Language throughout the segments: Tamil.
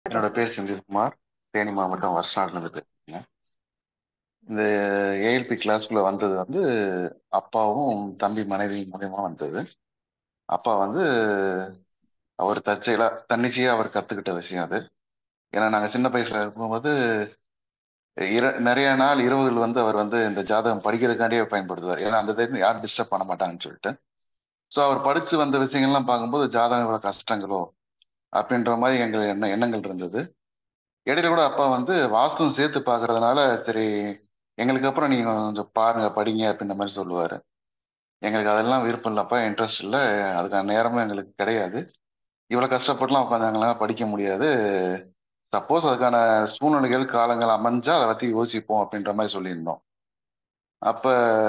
என்னோட வணக்கம் சார் பேர் செந்தில்குமார் தேனி மாவட்டம் வருஷநாடுலேருந்து பேசுறேங்க இந்த ஏஎல்பி கிளாஸ்க்குள்ள வந்தது வந்து அப்பாவும் தம்பி மனைவி மூலியமா வந்தது அப்பா வந்து அவர் தற்செயலா தன்னிச்சையா அவர் கத்துக்கிட்ட விஷயம் அது ஏன்னா நாங்க சின்ன வயசுல இருக்கும்போது இர நிறைய நாள் இரவுகள் வந்து அவர் வந்து இந்த ஜாதகம் படிக்கிறதுக்காண்டியே பயன்படுத்துவார் ஏன்னா அந்த டைம் யாரும் டிஸ்டர்ப் பண்ண மாட்டாங்கன்னு சொல்லிட்டு ஸோ அவர் படிச்சு வந்த விஷயங்கள்லாம் பார்க்கும்போது ஜாதகம் இவ்வளவு கஷ்டங்களோ அப்படின்ற மாதிரி எங்கள் எண்ண எண்ணங்கள் இருந்தது இடையில கூட அப்பா வந்து வாஸ்துவும் சேர்த்து பார்க்கறதுனால சரி எங்களுக்கு அப்புறம் நீங்க கொஞ்சம் பாருங்க படிங்க அப்படின்ற மாதிரி சொல்லுவாரு எங்களுக்கு அதெல்லாம் விருப்பம் இல்லப்பா இன்ட்ரெஸ்ட் இல்லை அதுக்கான நேரமும் எங்களுக்கு கிடையாது இவ்வளவு கஷ்டப்பட்டுலாம் உட்காந்து எங்களால் படிக்க முடியாது சப்போஸ் அதுக்கான சூழ்நிலைகள் காலங்கள் அமைஞ்சா அதை பத்தி யோசிப்போம் அப்படின்ற மாதிரி சொல்லியிருந்தோம் அப்ப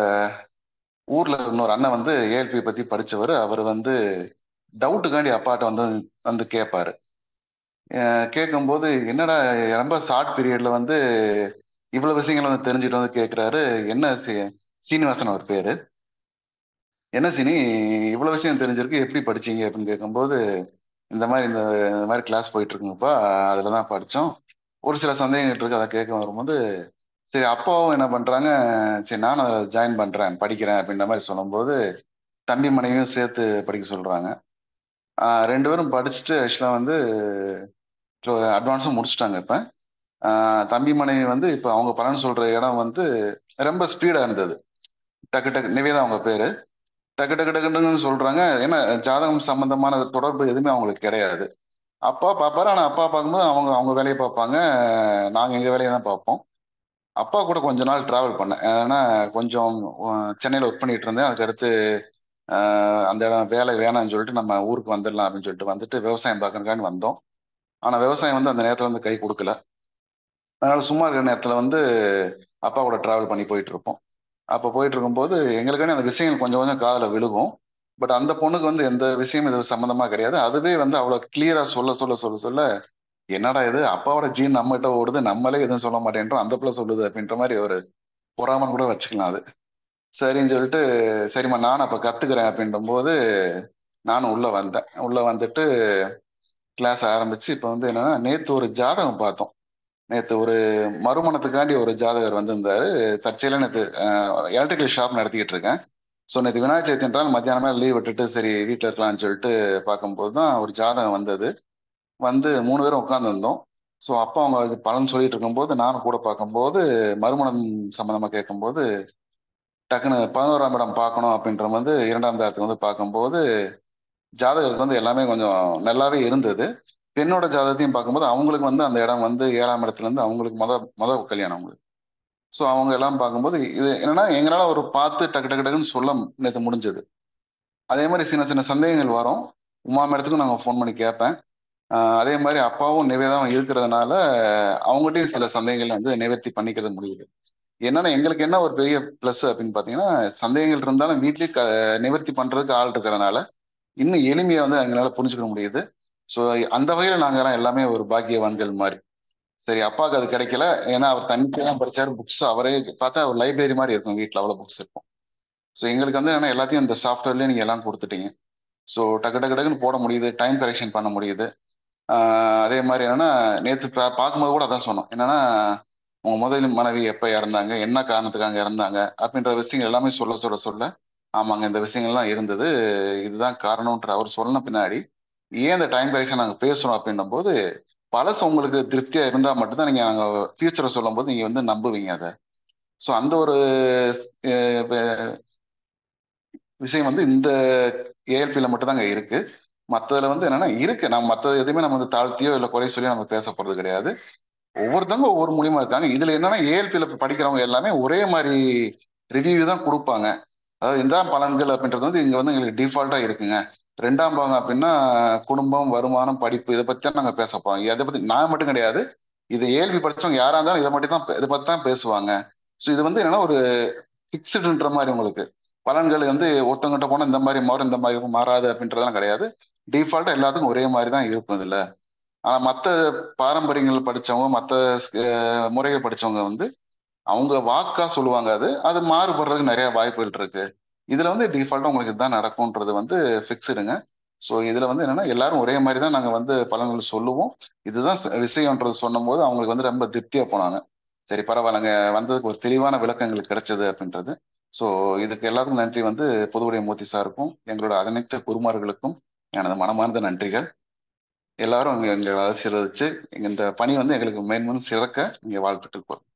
ஊர்ல இன்னொரு அண்ணன் வந்து ஏஎல்பி பத்தி படிச்சவர் அவர் வந்து டவுட்டுக்காண்டி அப்பாட்ட வந்து வந்து கேட்பாரு அஹ் கேட்கும்போது என்னடா ரொம்ப ஷார்ட் பீரியட்ல வந்து இவ்வளவு விஷயங்கள் வந்து தெரிஞ்சுட்டு வந்து கேட்கிறாரு என்ன சி- சீனிவாசன் அவர் பேரு என்ன சீனி இவ்வளவு விஷயம் தெரிஞ்சிருக்கு எப்படி படிச்சீங்க அப்படின்னு கேட்கும்போது இந்த மாதிரி இந்த இந்த மாதிரி கிளாஸ் போயிட்டு இருக்குங்கப்பா அதுல தான் படிச்சோம் ஒரு சில சந்தேகங்கள் இருக்கு அதை கேட்க வரும்போது சரி அப்பாவும் என்ன பண்றாங்க சரி நானும் அதில் ஜாயின் பண்றேன் படிக்கிறேன் அப்படின்ற மாதிரி சொல்லும்போது தம்பி மனைவியும் சேர்த்து படிக்க சொல்றாங்க ஆஹ் ரெண்டு பேரும் படிச்சுட்டு ஆக்சுவலாக வந்து அட்வான்ஸும் முடிச்சிட்டாங்க இப்போ தம்பி மனைவி வந்து இப்போ அவங்க பலன் சொல்ற இடம் வந்து ரொம்ப ஸ்பீடா இருந்தது டக்கு டக்கு நிவேதா அவங்க பேரு டக்கு டக்கு டக்குன்னு சொல்றாங்க ஏன்னா ஜாதகம் சம்பந்தமான தொடர்பு எதுவுமே அவங்களுக்கு கிடையாது அப்பா பார்ப்பாரு ஆனா அப்பா பார்க்கும்போது அவங்க அவங்க வேலையை பார்ப்பாங்க நாங்க எங்க வேலையை தான் பார்ப்போம் அப்பா கூட கொஞ்ச நாள் டிராவல் பண்ணேன் ஏன்னா கொஞ்சம் அஹ், சென்னையில ஒர்க் பண்ணிட்டு இருந்தேன் அதுக்கடுத்து அஹ், அந்த இடம் வேலை வேணாம்னு சொல்லிட்டு நம்ம ஊருக்கு வந்துடலாம் அப்படின்னு சொல்லிட்டு வந்துட்டு விவசாயம் பார்க்கறதுக்காண்டி வந்தோம் ஆனா விவசாயம் வந்து அந்த நேரத்துல வந்து கை கொடுக்கல அதனால சும்மா இருக்கிற நேரத்துல வந்து அப்பா கூட டிராவல் பண்ணி போயிட்டு இருப்போம் அப்ப போயிட்டு இருக்கும்போது எங்களுக்கான அந்த விஷயங்கள் கொஞ்சம் கொஞ்சம் காதுல விழுகும் பட் அந்த பொண்ணுக்கு வந்து எந்த விஷயம் இது சம்பந்தமா கிடையாது அதுவே வந்து அவ்வளவு கிளியரா சொல்ல சொல்ல சொல்ல சொல்ல என்னடா இது அப்பாவோட ஜீன் நம்ம கிட்ட ஓடுது நம்மளே எதுவும் சொல்ல மாட்டேன்றோம் அந்த பிள்ளை சொல்லுது அப்படின்ற மாதிரி ஒரு பொறாமன் கூட வச்சுக்கலாம் அது சரின்னு சொல்லிட்டு சரிம்மா நானும் அப்ப கத்துக்கிறேன் அப்படின்ற போது நானும் உள்ள வந்தேன் உள்ள வந்துட்டு கிளாஸ் ஆரம்பிச்சு இப்ப வந்து என்னன்னா நேத்து ஒரு ஜாதகம் பார்த்தோம் நேத்து ஒரு மறுமணத்துக்காண்டி ஒரு ஜாதகர் வந்திருந்தாரு தற்செயல நேற்று எலக்ட்ரிக்கல் ஷாப் நடத்திக்கிட்டு இருக்கேன் ஸோ நேற்று விநாயகர் சதுர்த்தி என்றால் மத்தியானமே லீவ் விட்டுட்டு சரி வீட்டில் இருக்கலாம்னு சொல்லிட்டு பார்க்கும்போது தான் ஒரு ஜாதகம் வந்தது வந்து மூணு பேரும் உட்காந்துருந்தோம் ஸோ அப்பா அவங்க அது பலன் சொல்லிட்டு இருக்கும்போது நானும் கூட பார்க்கும்போது மறுமணம் சம்மந்தமா கேட்கும்போது டக்குன்னு பதினோராம் இடம் பார்க்கணும் அப்படின்ற வந்து இரண்டாம் தாரத்துக்கு வந்து பார்க்கும்போது ஜாதகருக்கு வந்து எல்லாமே கொஞ்சம் நல்லாவே இருந்தது பெண்ணோட ஜாதகத்தையும் பார்க்கும்போது அவங்களுக்கு வந்து அந்த இடம் வந்து ஏழாம் இடத்துல இருந்து அவங்களுக்கு முத முத கல்யாணம் அவங்களுக்கு ஸோ அவங்க எல்லாம் பார்க்கும்போது இது என்னன்னா எங்களால ஒரு பார்த்து டக்கு டக்கு டக்குன்னு சொல்ல நேற்று முடிஞ்சது அதே மாதிரி சின்ன சின்ன சந்தேகங்கள் வரும் உமா மேடத்துக்கும் நாங்கள் ஃபோன் பண்ணி கேட்பேன் ஆஹ் அதே மாதிரி அப்பாவும் நிவேதாவும் இருக்கிறதுனால அவங்ககிட்டயும் சில சந்தேகங்கள் வந்து நிவர்த்தி பண்ணிக்கிறது முடியுது என்னன்னா எங்களுக்கு என்ன ஒரு பெரிய ப்ளஸ் அப்படின்னு பார்த்தீங்கன்னா சந்தேகங்கள் இருந்தாலும் வீட்லயே க நிவர்த்தி பண்றதுக்கு ஆள் இருக்கிறதுனால இன்னும் எளிமையா வந்து எங்களால புரிஞ்சுக்க முடியுது ஸோ அந்த வகையில நாங்கெல்லாம் எல்லாமே ஒரு பாக்கியவான்கள் மாதிரி சரி அப்பாவுக்கு அது கிடைக்கல ஏன்னா அவர் தனிச்சே தான் படிச்சாரு புக்ஸ் அவரே பார்த்தா ஒரு லைப்ரரி மாதிரி இருக்கும் வீட்டில் அவ்வளோ புக்ஸ் இருக்கும் ஸோ எங்களுக்கு வந்து என்ன எல்லாத்தையும் இந்த சாஃப்ட்வேர்லயே நீங்க எல்லாம் கொடுத்துட்டீங்க ஸோ டக்கு டக்கு டக்குன்னு போட முடியுது டைம் கரெக்ஷன் பண்ண முடியுது ஆஹ் அதே மாதிரி என்னன்னா நேற்று பா- பார்க்கும்போது கூட அதான் சொன்னோம் என்னன்னா உங்க முதல் மனைவி எப்ப இறந்தாங்க என்ன காரணத்துக்காக இறந்தாங்க அப்படின்ற விஷயங்கள் எல்லாமே சொல்ல சொல்ல சொல்ல ஆமாங்க இந்த விஷயங்கள்லாம் இருந்தது இதுதான் காரணம்ன்ற அவர் சொன்ன பின்னாடி ஏன் இந்த டைம் கரெக்ஷன் நாங்க பேசுறோம் அப்படின்னும் போது பழசு உங்களுக்கு திருப்தியா இருந்தா மட்டும்தான் நீங்க நாங்க ஃபியூச்சரை சொல்லும் போது நீங்க வந்து நம்புவீங்க அதை ஸோ அந்த ஒரு அஹ், வே- விஷயம் வந்து இந்த ஏஎல்பியில மட்டும் தாங்க இருக்கு மத்ததுல வந்து என்னன்னா இருக்கு நம்ம மத்த எதுவுமே நம்ம வந்து தாழ்த்தியோ இல்ல குறை சொல்லியோ நம்ம பேச போறது கிடையாது ஒவ்வொருத்தவங்க ஒவ்வொரு மூலியமா இருக்காங்க இதுல என்னன்னா ஏஎல்பியில படிக்கிறவங்க எல்லாமே ஒரே மாதிரி ரிவ்யூ தான் கொடுப்பாங்க அதாவது இந்த பலன்கள் அப்படின்றது வந்து இங்க வந்து எங்களுக்கு டிஃபால்ட்டா இருக்குங்க ரெண்டாம் பாகம் அப்படின்னா குடும்பம் வருமானம் படிப்பு இதை பத்தி தான் நாங்க பேச போறோம் இதை பத்தி நான் மட்டும் கிடையாது இது ஏஎல்பி படிச்சவங்க யாரா இருந்தாலும் இதை மட்டும் தான் இதை பத்தி தான் பேசுவாங்க ஸோ இது வந்து என்னன்னா ஒரு ஃபிக்ஸ்டுன்ற மாதிரி உங்களுக்கு பலன்கள் வந்து ஒருத்தவங்கிட்ட போனா இந்த மாதிரி மாறும் இந்த மாதிரி மாறாது அப்படின்றதெல்லாம் கிடையாது டிஃபால்ட்டா எல்லாத்துக்கும் ஒரே மாதிரி தான் இருக்கும் இதுல ஆனா மத்த பாரம்பரியங்கள் படிச்சவங்க மத்த அஹ், முறைகள் படிச்சவங்க வந்து அவங்க வாக்கா சொல்லுவாங்க அது அது மாறுபடுறதுக்கு நிறைய வாய்ப்புகள் இருக்கு இதுல வந்து டிஃபால்ட்டா உங்களுக்கு இதுதான் நடக்கும்ன்றது வந்து ஃபிக்ஸ்டுங்க ஸோ இதுல வந்து என்னன்னா எல்லாரும் ஒரே மாதிரி தான் நாங்க வந்து பலன்கள் சொல்லுவோம் இதுதான் ச- விஷயம்ன்றது சொன்னும்போது அவங்களுக்கு வந்து ரொம்ப திருப்தியா போனாங்க சரி பரவாயில்லைங்க வந்ததுக்கு ஒரு தெளிவான விளக்கங்கள் கிடைச்சது அப்படின்றது ஸோ இதுக்கு எல்லாத்துக்கும் நன்றி வந்து புதுவுடைய மூர்த்தி சாருக்கும் எங்களோட அனைத்து குருமார்களுக்கும் எனது மனமார்ந்த நன்றிகள் எல்லாரும் இங்க எங்களை ஆசீர்வதிச்சு இந்த பணி வந்து எங்களுக்கு மேன்மேலும் சிறக்க இங்க வாழ்த்துக்கள் கூறுறோம்.